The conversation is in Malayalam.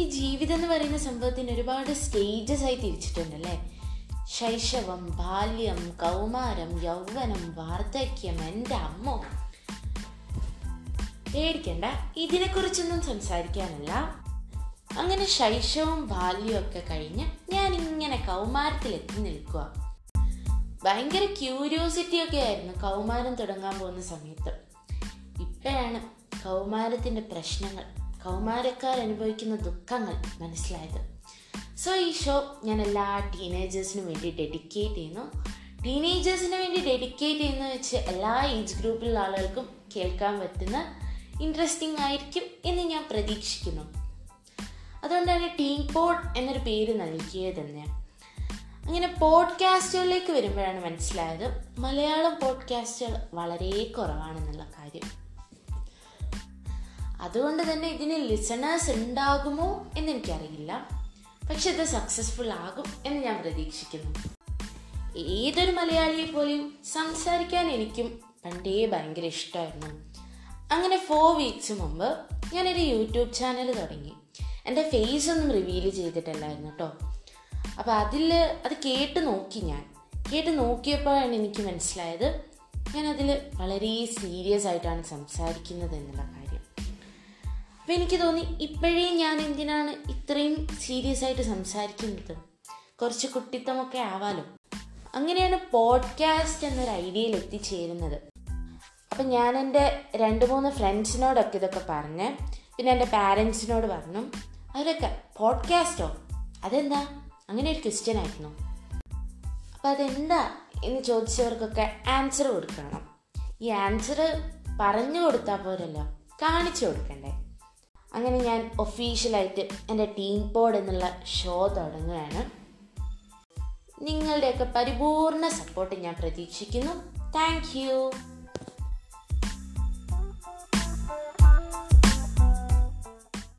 ജീവിതം എന്ന് പറയുന്ന സംഭവത്തിന് ഒരുപാട് സ്റ്റേജസ് ആയി തിരിച്ചിട്ടുണ്ടല്ലേ ശൈശവം ബാല്യം കൗമാരം യൗവനം വാർദ്ധക്യം എൻ്റെ അമ്മോ പേടിക്കണ്ട ഇതിനെക്കുറിച്ചൊന്നും സംസാരിക്കാനല്ല അങ്ങനെ ശൈശവവും ബാല്യവും ഒക്കെ കഴിഞ്ഞ് ഞാൻ ഇങ്ങനെ കൗമാരത്തിലെത്തി നിൽക്കുക ഭയങ്കര ക്യൂരിയോസിറ്റി ഒക്കെ ആയിരുന്നു കൗമാരം തുടങ്ങാൻ പോകുന്ന സമയത്ത് ഇപ്പോഴാണ് കൗമാരത്തിൻ്റെ പ്രശ്നങ്ങൾ കൗമാരക്കാർ അനുഭവിക്കുന്ന ദുഃഖങ്ങൾ മനസ്സിലായത് സോ ഈ ഷോ ഞാൻ എല്ലാ ടീനേജേഴ്സിനും വേണ്ടി ഡെഡിക്കേറ്റ് ചെയ്യുന്നു ടീനേജേഴ്സിന് വേണ്ടി ഡെഡിക്കേറ്റ് ചെയ്യുന്ന വെച്ച് എല്ലാ ഏജ് ഗ്രൂപ്പിലുള്ള ആളുകൾക്കും കേൾക്കാൻ പറ്റുന്ന ഇൻട്രസ്റ്റിംഗ് ആയിരിക്കും എന്ന് ഞാൻ പ്രതീക്ഷിക്കുന്നു അതുകൊണ്ടാണ് ടീം പോഡ് എന്നൊരു പേര് നൽകിയത് തന്നെ അങ്ങനെ പോഡ്കാസ്റ്റുകളിലേക്ക് വരുമ്പോഴാണ് മനസ്സിലായത് മലയാളം പോഡ്കാസ്റ്റുകൾ വളരെ കുറവാണെന്നുള്ള കാര്യം അതുകൊണ്ട് തന്നെ ഇതിന് ലിസണേഴ്സ് ഉണ്ടാകുമോ എന്ന് എനിക്കറിയില്ല പക്ഷെ ഇത് സക്സസ്ഫുൾ ആകും എന്ന് ഞാൻ പ്രതീക്ഷിക്കുന്നു ഏതൊരു മലയാളിയെ പോലെയും സംസാരിക്കാൻ എനിക്കും പണ്ടേ ഭയങ്കര ഇഷ്ടമായിരുന്നു അങ്ങനെ ഫോർ വീക്സ് മുമ്പ് ഞാനൊരു യൂട്യൂബ് ചാനൽ തുടങ്ങി എൻ്റെ ഫേസ് ഒന്നും റിവീൽ ചെയ്തിട്ടില്ലായിരുന്നു കേട്ടോ അപ്പോൾ അതിൽ അത് കേട്ട് നോക്കി ഞാൻ കേട്ട് നോക്കിയപ്പോഴാണ് എനിക്ക് മനസ്സിലായത് ഞാനതിൽ വളരെ സീരിയസ് ആയിട്ടാണ് സംസാരിക്കുന്നത് എന്നുള്ള കാര്യം അപ്പോൾ എനിക്ക് തോന്നി ഇപ്പോഴേ ഞാൻ എന്തിനാണ് ഇത്രയും സീരിയസ് ആയിട്ട് സംസാരിക്കുന്നത് കുറച്ച് കുട്ടിത്തമൊക്കെ ആവാലോ അങ്ങനെയാണ് പോഡ്കാസ്റ്റ് എന്നൊരു ഐഡിയയിൽ എത്തിച്ചേരുന്നത് അപ്പം ഞാൻ എൻ്റെ രണ്ട് മൂന്ന് ഫ്രണ്ട്സിനോടൊക്കെ ഇതൊക്കെ പറഞ്ഞ് പിന്നെ എൻ്റെ പാരൻസിനോട് പറഞ്ഞു അവരൊക്കെ പോഡ്കാസ്റ്റോ അതെന്താ അങ്ങനെ ഒരു ക്വസ്റ്റ്യൻ ആയിരുന്നു അപ്പം അതെന്താ എന്ന് ചോദിച്ചവർക്കൊക്കെ ആൻസർ കൊടുക്കണം ഈ ആൻസർ പറഞ്ഞു കൊടുത്താൽ പോരല്ലോ കാണിച്ചു കൊടുക്കണ്ടേ അങ്ങനെ ഞാൻ ഒഫീഷ്യലായിട്ട് എൻ്റെ ടീം പോഡ് എന്നുള്ള ഷോ തുടങ്ങുകയാണ് നിങ്ങളുടെയൊക്കെ പരിപൂർണ സപ്പോർട്ട് ഞാൻ പ്രതീക്ഷിക്കുന്നു താങ്ക് യു